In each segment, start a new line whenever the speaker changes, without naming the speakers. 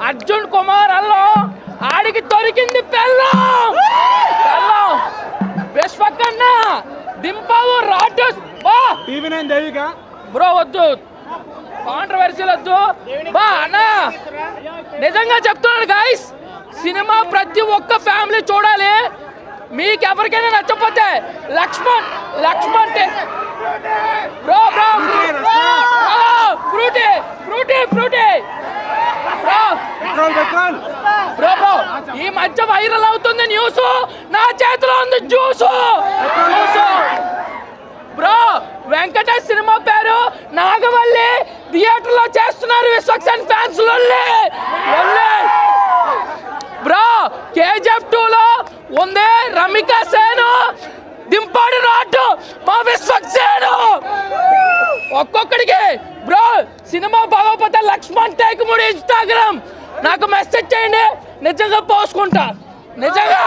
అర్జున్ కుమార్ అల్లో ఆడికి దొరికింది పెళ్ళం పెళ్ళం విశ్వకన్న దింపావు రాటు బా
టీవీ నైన్ దేవిక
బ్రో వద్దు కాంట్రవర్సీలు వద్దు బా అన్న నిజంగా చెప్తున్నాను గాయస్ సినిమా ప్రతి ఒక్క ఫ్యామిలీ చూడాలి మీకు ఎవరికైనా నచ్చకపోతే లక్ష్మణ్ లక్ష్మణ్ టే- bro bro Frooti Frooti Frooti bro
petrol petrol
bro bro ఈ మధ్య వైరల్ అవుతుంది న్యూస్ నా చేతిలో ఉంది juice juice bro Venkatesh cinema పేరు నాగవల్లి థియేటర్ లో చేస్తున్నారు Vishwaksen fans bro KGF two లో ఉంది రమికా సేను దింపాడు రాటు మా విశ్వక్సేను ఒక్కొక్కడికి బ్రో సినిమా బాగోపోతే లక్ష్మణ్ టేకుముడి ఇన్స్టాగ్రామ్ నాకు మెసేజ్ చేయండి నిజంగా పోసుకుంటా నిజంగా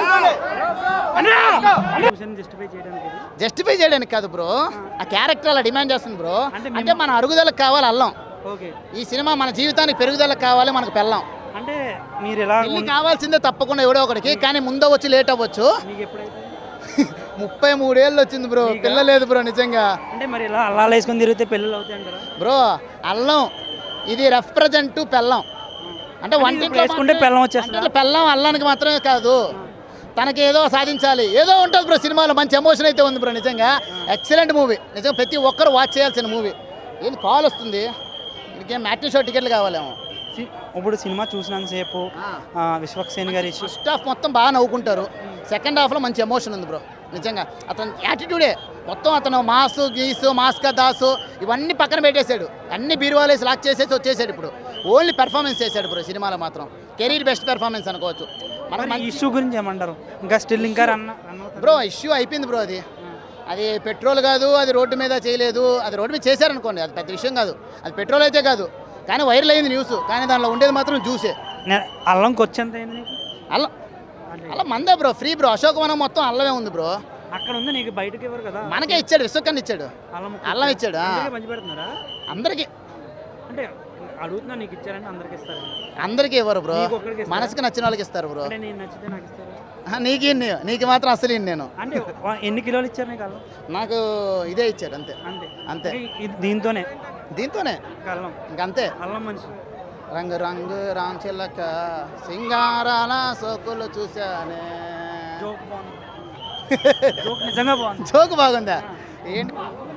అన్నా
జస్టిఫై చేయడానికి ఇది.
జస్టిఫై చేయడానికి కాదు బ్రో ఆ క్యారెక్టర్ అలా డిమాండ్ చేస్తుంది బ్రో
అంటే
అంటే మన అరుగుదలకు కావాలి అల్లం
ఓకే
ఈ సినిమా మన జీవితానికి పెరుగుదలకు కావాలి మనకు పెళ్ళం
అంటే మీరు ఎలా
పెళ్లి కావాల్సిందే తప్పకుండా ఎవడో ఒకడికి కానీ ముందు వచ్చి లేట్ అవ్వచ్చు
మీకు ఎప్పుడైతే
ముప్పై మూడేళ్ళు వచ్చింది బ్రో పిల్ల లేదు బ్రో నిజంగా
అంటే మరి ఇలా అల్లాలు వేసుకొని తిరిగితే పెళ్ళిళ్ళు అవుతాయి అంటారా
బ్రో అల్లం ఇది రెప్రజెంట్ పెళ్ళం అంటే వంటింట్లో
వేసుకుంటే పెళ్ళం వచ్చేస్తుందా?
వంటింట్లో పెళ్ళం అల్లానికి మాత్రమే కాదు తనకి ఏదో సాధించాలి ఏదో ఉంటుంది బ్రో సినిమాలో మంచి ఎమోషన్ అయితే ఉంది బ్రో నిజంగా ఎక్సలెంట్ మూవీ నిజంగా ప్రతి ఒక్కరు వాచ్ చేయాల్సిన మూవీ ఏంటి కాల్ వస్తుంది ఇంకేం మ్యాట్ని షో టికెట్లు కావాలేమో
సి- ఇప్పుడు సినిమా చూసినంతసేపు ఆ, విశ్వక్సేన్ గారి ఇష్యూ
ఫస్ట్ హాఫ్ మొత్తం బాగా నవ్వుకుంటారు సెకండ్ హాఫ్లో మంచి ఎమోషన్ ఉంది బ్రో నిజంగా అతని యాటిట్యూడే మొత్తం అతను మాసు గీసు మాస్కా దాసు ఇవన్నీ పక్కన పెట్టేశాడు అన్ని బీరువాలేసి లాక్ చేసేసి వచ్చేసాడు ఇప్పుడు ఓన్లీ పెర్ఫార్మెన్స్ చేశాడు బ్రో సినిమాలో మాత్రం కెరీర్ బెస్ట్ పెర్ఫార్మెన్స్ అనుకోవచ్చు మనకు
మరి
మంచి
ఇష్యూ గురించి ఏమంటారు ఇంకా స్టిల్ ఇంకా రన్ రన్ అవుతుంది.
బ్రో ఇష్యూ అయిపోయింది బ్రో అది అది పెట్రోల్ కాదు అది రోడ్డు మీద చేయలేదు అది రోడ్డు మీద చేశారనుకోండి అది పెద్ద విషయం కాదు అది పెట్రోల్ అయితే కాదు కానీ వైరల్ అయింది న్యూస్ కానీ దానిలో ఉండేది మాత్రం జ్యూసే
నే- అల్లంకి వచ్చేంత అయింది నీకు
అల్లం అలా మందే బ్రో ఫ్రీ బ్రో అశోకవనం మొత్తం అల్లమే ఉంది బ్రో
అక్కడ ఉంది నీకు బయటకి ఇవ్వరు కదా
మనకే ఇచ్చాడు విశ్వకన్ ఇచ్చాడు
అల్లం
అల్లం ఇచ్చాడు, ఆ.
అందరికీ పంచి పెడుతున్నారా
అందరికి
అంటే అడుగుతున్నా నీకు ఇచ్చారంటే అందరికి ఇస్తారు
అందరికీ ఇవ్వరు బ్రో
నీకు ఒక్కడికి ఇస్తారా?
మనసుకి నచ్చిన వాళ్ళకి ఇస్తారు బ్రో
అంటే నేను నచ్చితే నాకు ఇస్తారా
ఆ, నీకు ఇన్ని నీకు మాత్రం అసలు ఇన్ని నేను
అంటే వా- ఎన్ని కిలోలు ఇచ్చారు నీకు అల్లం
నాకు ఇదే ఇచ్చాడు అంతే
అంతే
అంతే.
అంటే ఇది దీంతోనే
దీంతోనే
ఇంకా అల్లం
ఇంకంతే
అల్లం మనిషి
రంగు రంగు రాంచిల్లక సింగారాల సోకులు చూశానే
జోక్ బాగుంది జోక్ నిజంగా బాగుంది
జోకు బాగుందా ఏంటి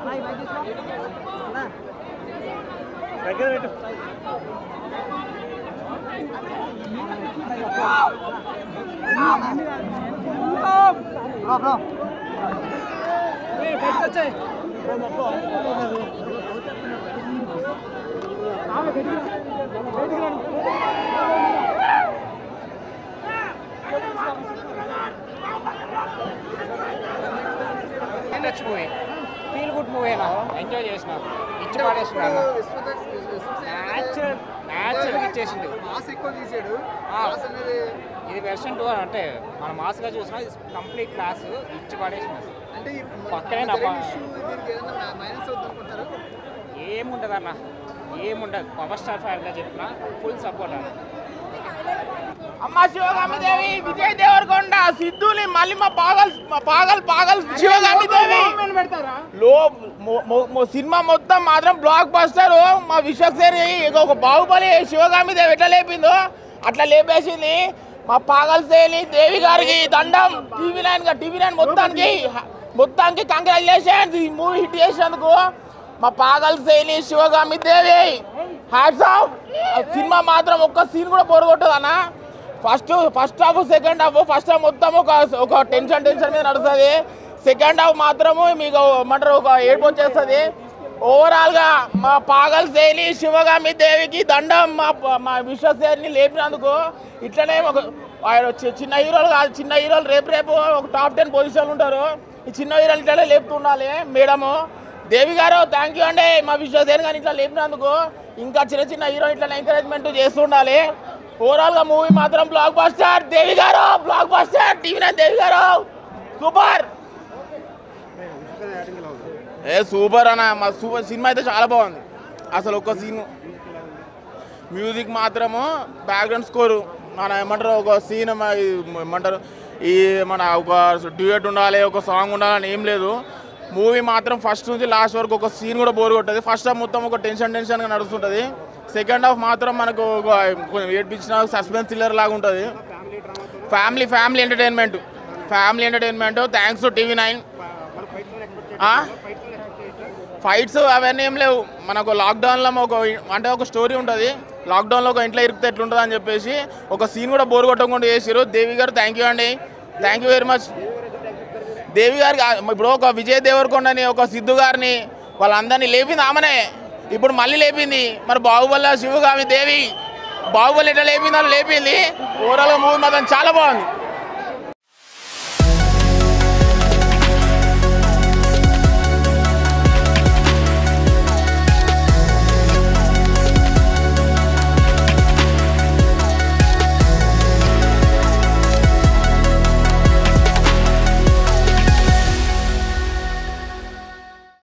దగ్గర పెట్టు
నచ్చి మూవీ ఫీల్ గుడ్ మూవీ నా ఎంజాయ్ చేసిన ఇచ్చి పడేసిన న్యాచురల్ న్యాచురల్గా ఇచ్చేసిండు ఆ, ఇది వెర్షన్ టూ అంటే మనం మాస్గా చూసినా ఇది కంప్లీట్ క్లాస్ ఇచ్చి పడేసిన పక్కనే నా పా- ఏముండదు అన్న ఏముండదు పవర్ స్టార్ ఫ్యాన్గా చెప్పిన ఫుల్ సపోర్ట్ అన్న
అమ్మ శివగామి దేవి విజయ్ దేవరకొండ సిద్ధుని మళ్ళీ మా పాగల్ మా పాగల్ పాగల్ శివగామి దేవి లో మొ- మొ- మొ- సినిమా మొత్తం మాత్రం బ్లాక్ బస్టర్ మా విశ్వక్సేని ఇక ఒక బాహుబలి శివగామి దేవి ఎట్లా లేపిందో అట్లా లేపేసింది మా పాగల్ శైలి దేవి గారికి దండం టీవీ నైన్ టీవీ నైన్ మొత్తానికి మొత్తానికి కంగ్రాచులేషన్స్ ఈ మూవీ హిట్ చేసినందుకు మా పాగల్ శైలి Shivagami Devi hats off cinema మాత్రం ఒక్క సీన్ కూడా పొరగొట్టదు అన్న first first half second half first half మొత్తం ఒక ఒక టెన్షన్ టెన్షన్ మీద నడుస్తుంది సెకండ్ హాఫ్ మాత్రము మీకు ఏమంటారు ఒక ఏడుపు వచ్చేస్తుంది ఓవరాల్గా మా పాగల్ శైలి శివగామి దేవికి దండం మా మా విశ్వసేని లేపినందుకు ఇట్లనే ఒక ఆయన చి- చిన్న హీరోలు కాదు చిన్న హీరోలు రేపు రేపు ఒక టాప్ టెన్ పొజిషన్లు ఉంటారు ఈ చిన్న హీరోలు ఇట్లనే లేపుతుండాలి madam Devi garu thank you అండి మా విశ్వసేన్ గారిని ఇట్లా లేపినందుకు ఇంకా చిన్న చిన్న హీరో ఇట్లా ఎంకరేజ్మెంట్ చేస్తుండాలి ఓవరాల్ గా మూవీ మాత్రం blockbuster Devi garu blockbuster TV nine Devi garu super ఏ సూపర్ అన్న మా సూపర్ సినిమా అయితే చాలా బాగుంది అసలు ఒక్క సీన్ మ్యూజిక్ మాత్రము బ్యాక్గ్రౌండ్ స్కోరు మన ఏమంటారు ఒక సీన్ ఏమంటారు ఈ మన ఒక డ్యూయట్ ఉండాలి ఒక సాంగ్ ఉండాలని ఏం లేదు మూవీ మాత్రం ఫస్ట్ నుంచి లాస్ట్ వరకు ఒక సీన్ కూడా బోర్ కొట్టదు ఫస్ట్ హాఫ్ మొత్తం ఒక టెన్షన్ టెన్షన్గా నడుస్తుంటుంది సెకండ్ హాఫ్ మాత్రం మనకు ఒక కొంచెం ఏడ్పించిన సస్పెన్స్ థ్రిల్లర్ లాగా ఉంటుంది family family entertainment family entertainment thanks to TV nine fights అవన్నీ ఏం లేవు మనకు లాక్డౌన్లో ఒక అంటే ఒక స్టోరీ ఉంటుంది లాక్డౌన్లో ఒక ఇంట్లో ఇరికితే ఎట్లుంటుంది అని చెప్పేసి ఒక సీన్ కూడా బోర్ కొట్టకుండా చేసారు దేవి గారు థ్యాంక్ యూ అండి thank you very much Devi గారికి ఆ- ఇప్పుడు ఒక విజయ్ దేవరకొండని ఒక సిద్ధు గారిని వాళ్ళందరినీ లేపింది ఆమెనే ఇప్పుడు మళ్ళీ లేపింది మరి బాహుబలి శివగామి దేవి బాహుబలి ఎట్లా లేపింది అలా లేపింది ఓవరాల్ మూవీ మాత్రం చాలా బాగుంది